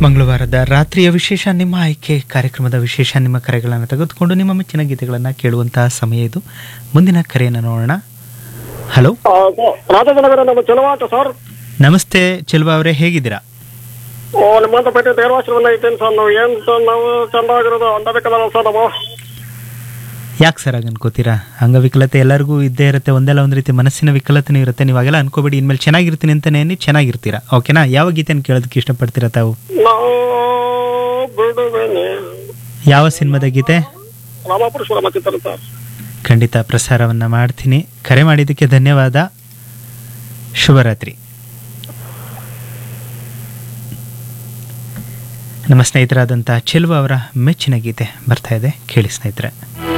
ಮಂಗಳವಾರದ ರಾತ್ರಿಯ ವಿಶೇಷ ನಿಮ್ಮ ಆಯ್ಕೆ ಕಾರ್ಯಕ್ರಮದ ವಿಶೇಷ ನಿಮ್ಮ ಕರೆಗಳನ್ನು ತೆಗೆದುಕೊಂಡು ನಿಮ್ಮ ಮೆಚ್ಚಿನ ಗೀತೆಗಳನ್ನು ಕೇಳುವಂತಹ ಸಮಯ ಇದು ಮುಂದಿನ ಕರೆಯನ್ನು ನೋಡೋಣ ಹಲೋ ಆ, ಸರ್, ರಾಜಾಜಿನಗರ ನಮ್ಮ ಚಲವಾಟ ಸರ್ ನಮಸ್ತೆ ಚೆಲ್ವ ಅವರೇ ಹೇಗಿದ್ದೀರಾ ಓ ನಿಮ್ಮಂತ ಪೇಟೆ ದೇವರಾಶ್ರಮನ ಐತೇನು ಸರ್ ನಾವು ಏನ್ ಸರ್ ನಾವು ಚಂದಾಗಿರೋದು ಅಂದಬೇಕಲ್ಲ ಸರ್ ನಾವು ಯಾಕೆ ಸರ್ ಹಾಗೆ ಅನ್ಕೋತೀರಾ ಅಂಗವಿಕಲತೆ ಎಲ್ಲರಿಗೂ ಇದ್ದೇ ಇರುತ್ತೆ ಒಂದಲ್ಲ ಒಂದು ರೀತಿ ಮನಸ್ಸಿನ ವಿಕಲತೆನೂ ಇರುತ್ತೆ ನೀವಾಗೆಲ್ಲ ಅನ್ಕೋಬೇಡಿ ಇನ್ಮೇಲೆ ಚೆನ್ನಾಗಿರ್ತೀನಿ ಅಂತಾನೆ ಅನ್ನಿ ಚೆನ್ನಾಗಿರ್ತೀರಾ ಓಕೆನಾ ಯಾವ ಗೀತೆಯನ್ನು ಕೇಳೋದಕ್ಕೆ ಇಷ್ಟಪಡ್ತೀರಾ ತಾವು ನಾವು ಬಿಡುವೆನೆ ಯಾವ ಸಿನಿಮಾದ ಗೀತೆ ರಾಮಪುರ ಚಿತ್ರ ಸರ್ ಖಂಡಿತ ಪ್ರಸಾರವನ್ನು ಮಾಡ್ತೀನಿ ಕರೆ ಮಾಡಿದ್ದಕ್ಕೆ ಧನ್ಯವಾದ ಶುಭರಾತ್ರಿ ನಮ್ಮ ಸ್ನೇಹಿತರಾದಂಥ ಚೆಲುವ ಅವರ ಮೆಚ್ಚಿನ ಗೀತೆ ಬರ್ತಾ ಇದೆ ಕೇಳಿ ಸ್ನೇಹಿತರೆ